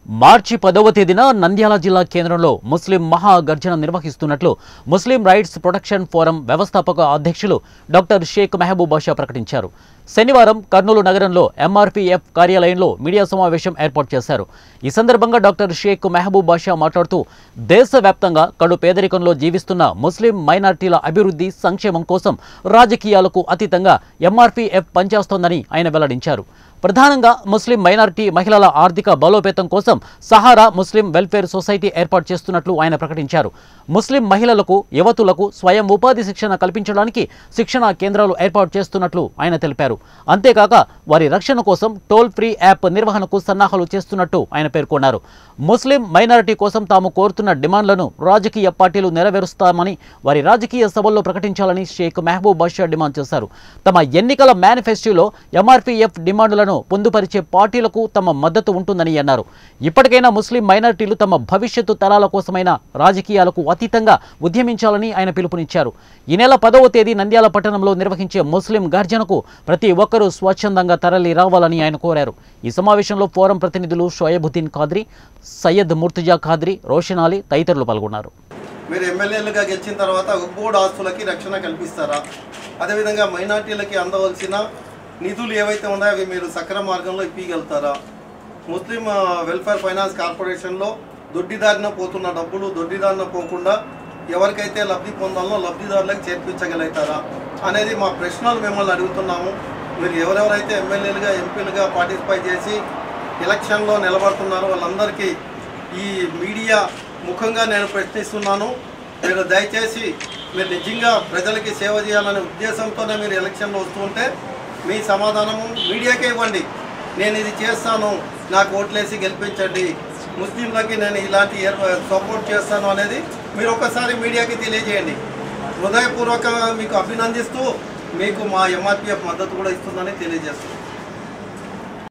మార్చి పదవ తేదీన నంద్యాల జిల్లా కేంద్రంలో ముస్లిం మహా గర్జన నిర్వహిస్తున్నట్లు ముస్లిం రైట్స్ ప్రొటెక్షన్ ఫోరం వ్యవస్థాపక అధ్యక్షులు డాక్టర్ షేక్ మెహబూబ్ బాషా ప్రకటించారు శనివారం కర్నూలు నగరంలో ఎంఆర్పీఎఫ్ కార్యాలయంలో మీడియా సమావేశం ఏర్పాటు చేశారు ఈ సందర్భంగా డాక్టర్ షేక్ మెహబూబ్ బాషా మాట్లాడుతూ దేశవ్యాప్తంగా కడు పేదరికంలో జీవిస్తున్న ముస్లిం మైనార్టీల అభివృద్ధి సంక్షేమం కోసం రాజకీయాలకు అతీతంగా ఎంఆర్పీఎఫ్ పనిచేస్తోందని ఆయన వెల్లడించారు ప్రధానంగా ముస్లిం మైనారిటీ మహిళల ఆర్థిక బలోపేతం కోసం సహారా ముస్లిం వెల్ఫేర్ సొసైటీ ఏర్పాటు చేస్తున్నట్లు ఆయన ప్రకటించారు ముస్లిం మహిళలకు యువతులకు స్వయం ఉపాధి శిక్షణ కల్పించడానికి శిక్షణా కేంద్రాలు ఏర్పాటు చేస్తున్నట్లు ఆయన తెలిపారు అంతేకాక వారి రక్షణ కోసం టోల్ ఫ్రీ యాప్ నిర్వహణకు సన్నాహాలు చేస్తున్నట్టు ఆయన పేర్కొన్నారు ముస్లిం మైనారిటీ కోసం తాము కోరుతున్న డిమాండ్లను రాజకీయ పార్టీలు నెరవేరుస్తామని వారి రాజకీయ సభల్లో ప్రకటించాలని షేక్ మెహబూబ్ బాషా డిమాండ్ చేశారు తమ ఎన్నికల మేనిఫెస్టోలో ఎంఆర్పీఎఫ్ డిమాండ్లను పొందుపరిచే పార్టీలకు తమ మద్దతు ఉంటుందని అన్నారు ఇప్పటికైనా ముస్లిం మైనారిటీలు తమ భవిష్యత్తు తరాల కోసమైన రాజకీయాలకు అతీతంగా ఉద్యమించాలని ఆయన పిలుపునిచ్చారు ఈ నెల పదవ తేదీ నంద్యాల పట్టణంలో నిర్వహించే ముస్లిం గర్జనకు ప్రతి ఒక్కరూ స్వచ్ఛందంగా తరలి రావాలని ఆయన కోరారు ఈ సమావేశంలో ఫోరం ప్రతినిధులు షోయబుద్దీన్ ఖాద్రి సయ్యద్ ముర్తుజా ఖాద్రి రోషన్ అలీ తదితరులు పాల్గొన్నారు మీరు ఎమ్మెల్యేలుగా గెలిచిన తర్వాత ఉబ్బోడు ఆస్తులకి రక్షణ కల్పిస్తారా అదేవిధంగా మైనార్టీలకి అందవలసిన నిధులు ఏవైతే ఉన్నాయో అవి మీరు సక్రమ మార్గంలో ఇప్పగలుగుతారా ముస్లిం ఆ, వెల్ఫేర్ ఫైనాన్స్ కార్పొరేషన్లో దొడ్డిదారిన పోతున్న డబ్బులు దొడ్డిదారిన పోకుండా ఎవరికైతే లబ్ధి పొందాలో లబ్ధిదారులకు చేర్పించగలుగుతారా అనేది మా ప్రశ్నలు మిమ్మల్ని అడుగుతున్నాము మీరు ఎవరెవరైతే ఎమ్మెల్యేలుగా ఎంపీలుగా పార్టిసిపేట్ చేసి ఎలక్షన్లో నిలబడుతున్నారో వాళ్ళందరికీ ఈ మీడియా ముఖంగా నేను ప్రశ్నిస్తున్నాను మీరు దయచేసి మీరు నిజంగా ప్రజలకి సేవ చేయాలనే ఉద్దేశంతోనే మీరు ఎలక్షన్లో వస్తుంటే మీ సమాధానము మీడియాకే ఇవ్వండి నేను ఇది చేస్తాను నాకు ఓట్లేసి గెలిపించండి ముస్లింలకి నేను ఇలాంటి సపోర్ట్ చేస్తాను అనేది మీరు ఒకసారి మీడియాకి తెలియజేయండి హృదయపూర్వకంగా మీకు అభినందిస్తూ మీకు మా ఎంఆర్పిఎఫ్ మద్దతు కూడా ఇస్తుందని తెలియజేస్తున్నాను